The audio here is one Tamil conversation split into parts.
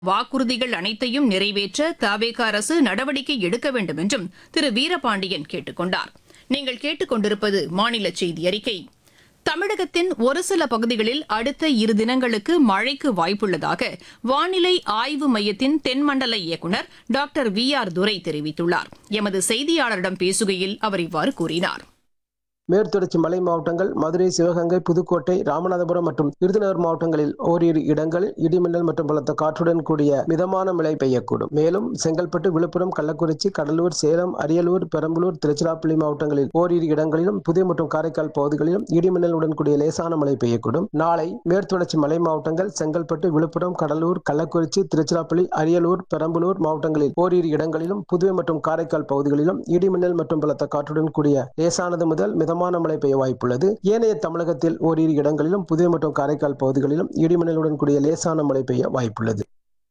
வாக்குறுதிகள் அனைத்தையும் நிறைவேற்ற தவேக அரசு நடவடிக்கை எடுக்க வேண்டும் என்றும் திரு வீரபாண்டியன் கேட்டுக் கொண்டார் நீங்கள் கேட்டுக்கொண்டிருப்பது மாநில செய்தி அறிக்கை தமிழகத்தின் ஒரு சில பகுதிகளில் அடுத்த இரு தினங்களுக்கு மழைக்கு வாய்ப்புள்ளதாக வானிலை ஆய்வு மையத்தின் தென்மண்டல இயக்குநர் டாக்டர் வி ஆர் துரை தெரிவித்துள்ளார் எமது செய்தியாளரிடம் பேசுகையில் அவர் இவ்வாறு கூறினார் மேற்குத்தொடர்ச்சி மலை மாவட்டங்கள் மதுரை சிவகங்கை புதுக்கோட்டை ராமநாதபுரம் மற்றும் விருதுநகர் மாவட்டங்களில் ஓரிரு இடங்களில் இடிமின்னல் மற்றும் பலத்த காற்றுடன் கூடிய மிதமான மழை பெய்யக்கூடும் மேலும் செங்கல்பட்டு விழுப்புரம் கள்ளக்குறிச்சி கடலூர் சேலம் அரியலூர் பெரம்பலூர் திருச்சிராப்பள்ளி மாவட்டங்களில் ஓரிரு இடங்களிலும் புதிய மற்றும் காரைக்கால் பகுதிகளிலும் இடிமின்னலுடன் கூடிய லேசான மழை பெய்யக்கூடும் நாளை மேற்குத்தொடர்ச்சி மலை மாவட்டங்கள் செங்கல்பட்டு விழுப்புரம் கடலூர் கள்ளக்குறிச்சி திருச்சிராப்பள்ளி அரியலூர் பெரம்பலூர் மாவட்டங்களில் ஓரிரு இடங்களிலும் புதுவை மற்றும் காரைக்கால் பகுதிகளிலும் இடிமின்னல் மற்றும் பலத்த காற்றுடன் கூடிய லேசானது முதல் மிதமான மழை பெய்ய வாய்ப்புள்ளது ஏனைய தமிழகத்தில் ஓரிரு இடங்களிலும் புதுவை மற்றும் காரைக்கால் பகுதிகளிலும் இடிமின்னலுடன் கூடிய லேசான மழை பெய்ய வாய்ப்புள்ளது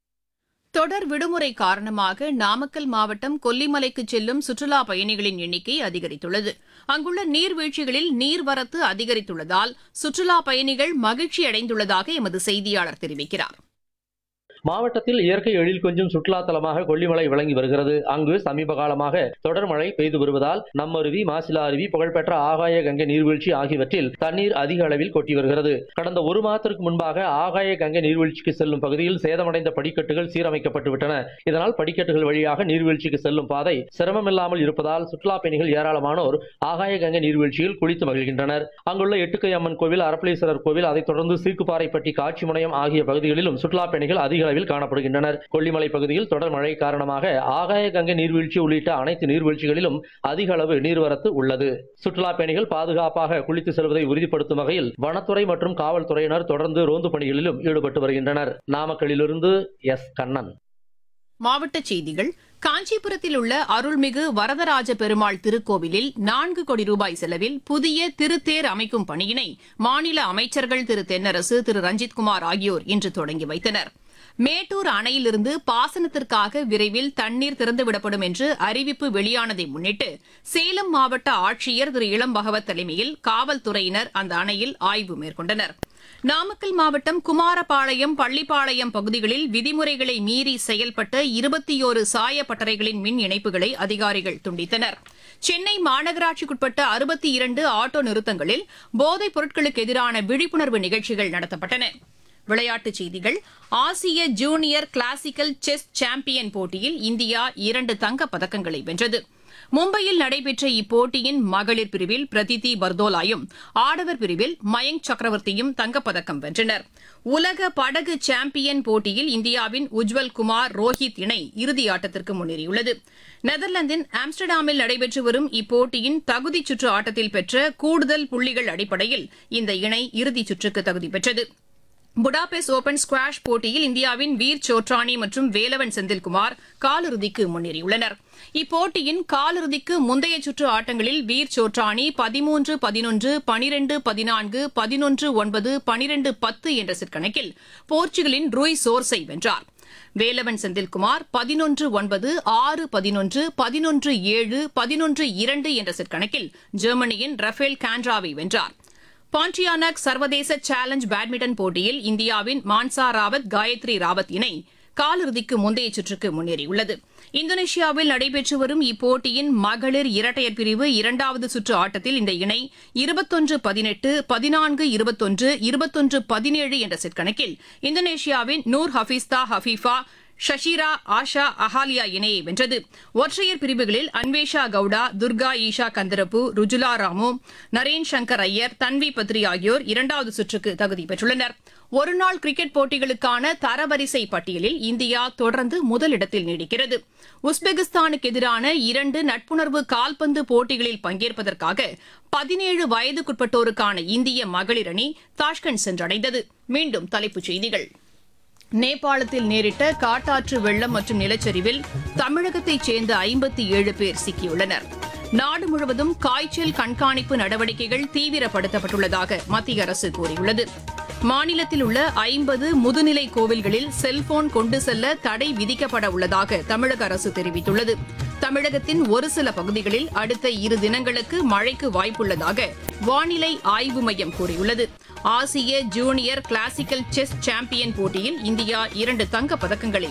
தொடர் விடுமுறை காரணமாக நாமக்கல் மாவட்டம் கொல்லிமலைக்கு செல்லும் சுற்றுலா பயணிகளின் எண்ணிக்கை அதிகரித்துள்ளது அங்குள்ள நீர்வீழ்ச்சிகளில் நீர்வரத்து அதிகரித்துள்ளதால் சுற்றுலா பயணிகள் மகிழ்ச்சி அடைந்துள்ளதாக எமது செய்தியாளர் தெரிவிக்கிறார் மாவட்டத்தில் இயற்கை எழில் கொஞ்சம் சுற்றுலா தலமாக கொல்லிமலை விளங்கி வருகிறது அங்கு சமீப காலமாக தொடர் மழை பெய்து வருவதால் நம்மருவி மாசிலா அருவி புகழ்பெற்ற ஆகாய கங்கை நீர்வீழ்ச்சி ஆகியவற்றில் தண்ணீர் அதிக அளவில் கொட்டி வருகிறது கடந்த ஒரு மாதத்திற்கு முன்பாக ஆகாய கங்கை நீர்வீழ்ச்சிக்கு செல்லும் பகுதியில் சேதமடைந்த படிக்கட்டுகள் சீரமைக்கப்பட்டு விட்டன இதனால் படிக்கட்டுகள் வழியாக நீர்வீழ்ச்சிக்கு செல்லும் பாதை சிரமமில்லாமல் இருப்பதால் சுற்றுலா பயணிகள் ஏராளமானோர் ஆகாய கங்கை நீர்வீழ்ச்சியில் குளித்து மகிழ்கின்றனர் அங்குள்ள எட்டுக்கை அம்மன் கோவில் அரப்பளீஸ்வரர் கோவில் அதைத் தொடர்ந்து சீக்குப்பாறைப்பட்டி காட்சி முனையம் ஆகிய பகுதிகளிலும் சுற்றுலா பயணிகள் அதிக அளவில் காணப்படுகின்றனர் கொல்லிமலை பகுதியில் தொடர் மழை காரணமாக ஆகாய கங்கை நீர்வீழ்ச்சி உள்ளிட்ட அனைத்து நீர்வீழ்ச்சிகளிலும் அதிக அளவு நீர்வரத்து உள்ளது சுற்றுலா பயணிகள் பாதுகாப்பாக குளித்து செல்வதை உறுதிப்படுத்தும் வகையில் வனத்துறை மற்றும் காவல்துறையினர் தொடர்ந்து ரோந்து பணிகளிலும் ஈடுபட்டு வருகின்றனர் நாமக்கல்லிலிருந்து எஸ் கண்ணன் மாவட்டச் செய்திகள் காஞ்சிபுரத்தில் உள்ள அருள்மிகு வரதராஜ பெருமாள் திருக்கோவிலில் நான்கு கோடி ரூபாய் செலவில் புதிய திருத்தேர் அமைக்கும் பணியினை மாநில அமைச்சர்கள் திரு தென்னரசு திரு ரஞ்சித்குமார் ஆகியோர் இன்று தொடங்கி வைத்தனர் மேட்டூர் அணையிலிருந்து பாசனத்திற்காக விரைவில் தண்ணீர் திறந்துவிடப்படும் என்று அறிவிப்பு வெளியானதை முன்னிட்டு சேலம் மாவட்ட ஆட்சியர் திரு இளம் பகவத் தலைமையில் காவல்துறையினர் அந்த அணையில் ஆய்வு மேற்கொண்டனர் நாமக்கல் மாவட்டம் குமாரபாளையம் பள்ளிப்பாளையம் பகுதிகளில் விதிமுறைகளை மீறி செயல்பட்ட இருபத்தியோரு சாய பட்டறைகளின் மின் இணைப்புகளை அதிகாரிகள் துண்டித்தனர் சென்னை மாநகராட்சிக்குட்பட்ட அறுபத்தி இரண்டு ஆட்டோ நிறுத்தங்களில் போதைப் பொருட்களுக்கு எதிரான விழிப்புணர்வு நிகழ்ச்சிகள் நடத்தப்பட்டன விளையாட்டுச் செய்திகள் ஆசிய ஜூனியர் கிளாசிக்கல் செஸ் சாம்பியன் போட்டியில் இந்தியா இரண்டு தங்கப் பதக்கங்களை வென்றது மும்பையில் நடைபெற்ற இப்போட்டியின் மகளிர் பிரிவில் பிரதிதி பர்தோலாயும் ஆடவர் பிரிவில் மயங்க் சக்கரவர்த்தியும் தங்கப்பதக்கம் வென்றனர் உலக படகு சாம்பியன் போட்டியில் இந்தியாவின் உஜ்வல் குமார் ரோஹித் இணை இறுதி ஆட்டத்திற்கு முன்னேறியுள்ளது நெதர்லாந்தின் ஆம்ஸ்டர்டாமில் நடைபெற்று வரும் இப்போட்டியின் தகுதிச் சுற்று ஆட்டத்தில் பெற்ற கூடுதல் புள்ளிகள் அடிப்படையில் இந்த இணை இறுதிச் சுற்றுக்கு தகுதி பெற்றது புடாபெஸ்ட் ஓபன் ஸ்குவாஷ் போட்டியில் இந்தியாவின் வீர் சோட்ரானி மற்றும் வேலவன் செந்தில்குமார் காலிறுதிக்கு முன்னேறியுள்ளனர் இப்போட்டியின் காலிறுதிக்கு முந்தைய சுற்று ஆட்டங்களில் வீர் சோட்ரானி பதிமூன்று பதினொன்று பனிரெண்டு பதினான்கு பதினொன்று ஒன்பது பனிரெண்டு பத்து என்ற செட் கணக்கில் போர்ச்சுகலின் ரூய் சோர்ஸை வென்றார் வேலவன் செந்தில்குமார் பதினொன்று ஒன்பது ஆறு பதினொன்று பதினொன்று ஏழு பதினொன்று இரண்டு என்ற செட் கணக்கில் ஜெர்மனியின் ரஃபேல் கான்ட்ராவை வென்றார் பாண்டியானக் சர்வதேச சேலஞ்ச் பேட்மிண்டன் போட்டியில் இந்தியாவின் மான்சா ராவத் காயத்ரி ராவத் இணை காலிறுதிக்கு முந்தைய சுற்றுக்கு முன்னேறியுள்ளது இந்தோனேஷியாவில் நடைபெற்று வரும் இப்போட்டியின் மகளிர் இரட்டையர் பிரிவு இரண்டாவது சுற்று ஆட்டத்தில் இந்த இணை இருபத்தொன்று பதினெட்டு பதினான்கு இருபத்தொன்று இருபத்தொன்று பதினேழு என்ற செட் கணக்கில் இந்தோனேஷியாவின் நூர் ஹபீஸ்தா ஹபீஃபா ஷஷீரா ஆஷா அஹாலியா இணையை வென்றது ஒற்றையர் பிரிவுகளில் அன்வேஷா கவுடா துர்கா ஈஷா கந்தரப்பு ருஜுலா ராமு நரேன் சங்கர் ஐயர் தன்வி பத்ரி ஆகியோர் இரண்டாவது சுற்றுக்கு தகுதி பெற்றுள்ளனர் ஒருநாள் கிரிக்கெட் போட்டிகளுக்கான தரவரிசை பட்டியலில் இந்தியா தொடர்ந்து முதலிடத்தில் நீடிக்கிறது உஸ்பெகிஸ்தானுக்கு எதிரான இரண்டு நட்புணர்வு கால்பந்து போட்டிகளில் பங்கேற்பதற்காக பதினேழு வயதுக்குட்பட்டோருக்கான இந்திய மகளிர் அணி தாஷ்கண்ட் சென்றடைந்தது மீண்டும் தலைப்புச் செய்திகள் நேபாளத்தில் நேரிட்ட காட்டாற்று வெள்ளம் மற்றும் நிலச்சரிவில் தமிழகத்தைச் சேர்ந்த ஐம்பத்தி ஏழு பேர் சிக்கியுள்ளனர் நாடு முழுவதும் காய்ச்சல் கண்காணிப்பு நடவடிக்கைகள் தீவிரப்படுத்தப்பட்டுள்ளதாக மத்திய அரசு கூறியுள்ளது மாநிலத்தில் உள்ள ஐம்பது முதுநிலை கோவில்களில் செல்போன் கொண்டு செல்ல தடை விதிக்கப்பட உள்ளதாக தமிழக அரசு தெரிவித்துள்ளது தமிழகத்தின் ஒரு சில பகுதிகளில் அடுத்த இரு தினங்களுக்கு மழைக்கு வாய்ப்புள்ளதாக வானிலை ஆய்வு மையம் கூறியுள்ளது ஆசிய ஜூனியர் கிளாசிக்கல் செஸ் சாம்பியன் போட்டியில் இந்தியா இரண்டு தங்கப் பதக்கங்களை